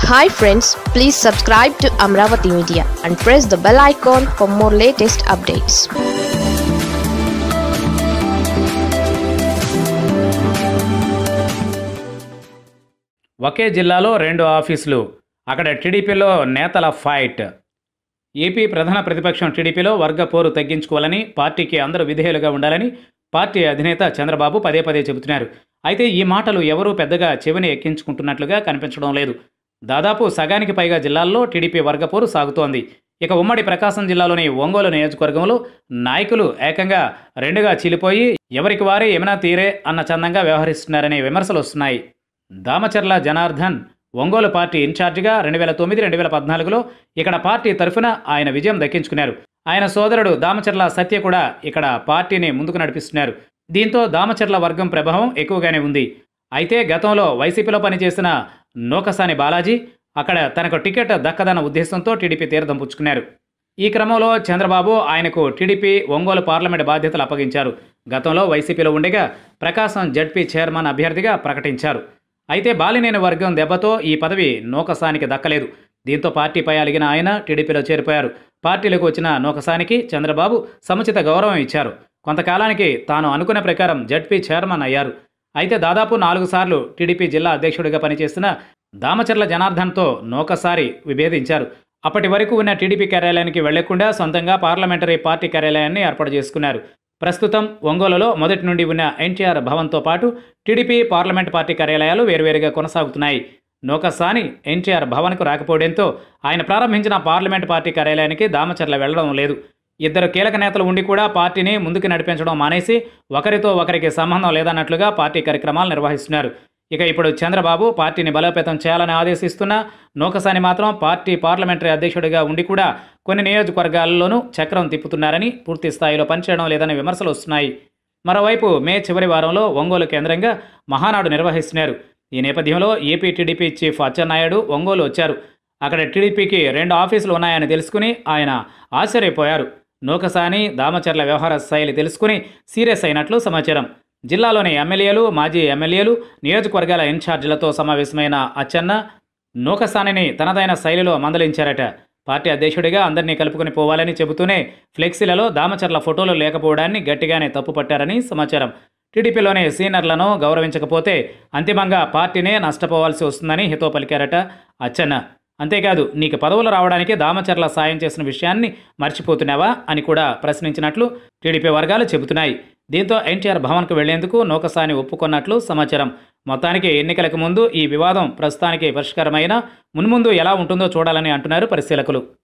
hi friends please subscribe to Amaravati media and press the bell icon for more latest updates ఒకే జిల్లాలో రెండు ఆఫీసులు అక్కడ టీడీపీలో నేతల ఫైట్ ఏపీ ప్రధాన ప్రతిపక్షం టీడీపీలో వర్గ పోరు తగ్గించుకోవాలని పార్టీకి అందరూ విధేయులుగా ఉండాలని పార్టీ అధినేత చంద్రబాబు పదే పదే చెబుతున్నారు అయితే ఈ మాటలు ఎవరూ పెద్దగా చెవిని ఎక్కించుకుంటున్నట్లుగా కనిపించడం లేదు దాదాపు సగానికి పైగా జిల్లాల్లో టీడీపీ వర్గ పోరు సాగుతోంది ఇక ఉమ్మడి ప్రకాశం జిల్లాలోని ఒంగోలు నియోజకవర్గంలో నాయకులు ఏకంగా రెండుగా చీలిపోయి ఎవరికి వారే ఏమైనా తీరే అన్న చందంగా వ్యవహరిస్తున్నారనే విమర్శలు వస్తున్నాయి దామచర్ల జనార్దన్ ఒంగోలు పార్టీ ఇన్ఛార్జిగా రెండు వేల తొమ్మిది రెండు వేల పద్నాలుగులో ఇక్కడ పార్టీ తరఫున ఆయన విజయం దక్కించుకున్నారు ఆయన సోదరుడు దామచర్ల సత్య కూడా ఇక్కడ పార్టీని ముందుకు నడిపిస్తున్నారు దీంతో దామచర్ల వర్గం ప్రభావం ఎక్కువగానే ఉంది అయితే గతంలో వైసీపీలో పనిచేసిన నోకసాని బాలాజీ అక్కడ తనకు టికెట్ దక్కదన్న ఉద్దేశంతో టీడీపీ తీర్థం పుచ్చుకున్నారు ఈ క్రమంలో చంద్రబాబు ఆయనకు టీడీపీ ఒంగోలు పార్లమెంట్ బాధ్యతలు అప్పగించారు గతంలో వైసీపీలో ఉండగా ప్రకాశం జడ్పీ చైర్మన్ అభ్యర్థిగా ప్రకటించారు అయితే బాలినేని వర్గం దెబ్బతో ఈ పదవి నూకసానికి దక్కలేదు దీంతో పార్టీపై అలిగిన ఆయన టీడీపీలో చేరిపోయారు పార్టీలోకి వచ్చిన నూకసానికి చంద్రబాబు సముచిత గౌరవం ఇచ్చారు కొంతకాలానికి తాను అనుకున్న ప్రకారం జడ్పీ చైర్మన్ అయ్యారు అయితే దాదాపు నాలుగు సార్లు టీడీపీ జిల్లా అధ్యక్షుడిగా పనిచేసిన దామచర్ల జనార్దన్తో నూకసారి విభేదించారు అప్పటి వరకు ఉన్న టీడీపీ కార్యాలయానికి వెళ్లకుండా సొంతంగా పార్లమెంటరీ పార్టీ కార్యాలయాన్ని ఏర్పాటు చేసుకున్నారు ప్రస్తుతం ఒంగోలులో మొదటి నుండి ఉన్న ఎన్టీఆర్ భవన్తో పాటు టీడీపీ పార్లమెంట్ పార్టీ కార్యాలయాలు వేరువేరుగా కొనసాగుతున్నాయి నోకసాని ఎన్టీఆర్ భవన్కు రాకపోవడంతో ఆయన ప్రారంభించిన పార్లమెంట్ పార్టీ కార్యాలయానికి దామచర్ల వెళ్లడం లేదు ఇద్దరు కీలక నేతలు ఉండి కూడా పార్టీని ముందుకు నడిపించడం మానేసి ఒకరితో ఒకరికి సంబంధం లేదన్నట్లుగా పార్టీ కార్యక్రమాలు నిర్వహిస్తున్నారు ఇక ఇప్పుడు చంద్రబాబు పార్టీని బలోపేతం చేయాలని ఆదేశిస్తున్న నూకసాని మాత్రం పార్టీ పార్లమెంటరీ అధ్యక్షుడిగా ఉండి కూడా కొన్ని నియోజకవర్గాల్లోనూ చక్రం తిప్పుతున్నారని పూర్తి స్థాయిలో పనిచేయడం లేదనే విమర్శలు వస్తున్నాయి మరోవైపు మే చివరి వారంలో ఒంగోలు కేంద్రంగా మహానాడు నిర్వహిస్తున్నారు ఈ నేపథ్యంలో A P T D P chief Atchannaidu Ongole వచ్చారు అక్కడ టీడీపీకి రెండు ఆఫీసులు ఉన్నాయని తెలుసుకుని ఆయన ఆశ్చర్యపోయారు నూకసాని దామచర్ల వ్యవహార శైలి తెలుసుకుని సీరియస్ అయినట్లు సమాచారం జిల్లాలోని ఎమ్మెల్యేలు మాజీ ఎమ్మెల్యేలు నియోజకవర్గాల ఇన్ఛార్జీలతో సమావేశమైన అచ్చెన్న నూకసానిని తనదైన శైలిలో మందలించారట పార్టీ అధ్యక్షుడిగా అందరినీ కలుపుకొని పోవాలని చెబుతూనే ఫ్లెక్సీలలో దామచర్ల ఫోటోలు లేకపోవడాన్ని గట్టిగానే తప్పుపట్టారని సమాచారం టీడీపీలోని సీనియర్లను గౌరవించకపోతే అంతిమంగా పార్టీనే నష్టపోవాల్సి వస్తుందని హితో పలికారట అచ్చెన్న అంతేకాదు నీకు పదవులు రావడానికి దామచర్ల సాయం చేసిన విషయాన్ని మర్చిపోతున్నావా అని కూడా ప్రశ్నించినట్లు టీడీపీ వర్గాలు చెబుతున్నాయి దీంతో ఎన్టీఆర్ భవన్కు వెళ్లేందుకు నౌకసాని ఒప్పుకున్నట్లు సమాచారం మొత్తానికి ఎన్నికలకు ముందు ఈ వివాదం ప్రస్తుతానికి పరిష్కారమైన మున్ముందు ఎలా ఉంటుందో చూడాలని అంటున్నారు పరిశీలకులు